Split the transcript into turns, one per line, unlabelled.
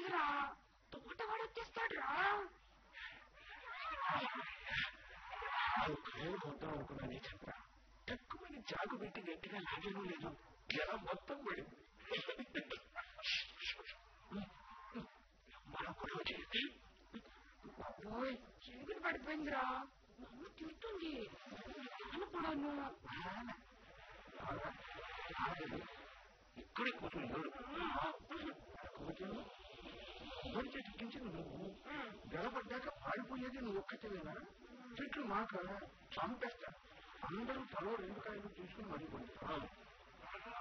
లేదురా తోటవాడు వచ్చేస్తాడు రా
ఆరు కాయలు కొద్దాం అనుకున్నానే చెప్ప తక్కువని చాకు పెట్టి గట్టిగా లాగేనూ లేదు గెల మొత్తం పడింది మనం గొడవ చేసి
బాబోయ్ చీకటి పడిపోయిందిరా మా అమ్మ తింటుంది నాన్న కూడాను
ఇక్కడే కూతురు ఎవరు కూతురు కొబ్బరి చెట్టు కించిన నువ్వు గెలపడ్డాక పారిపోయేది నువ్వు ఒక్కటేనా చెట్లు మాక చంపేస్తా అందరూ తలో రెండు కాయలు తీసుకుని మరిపోయి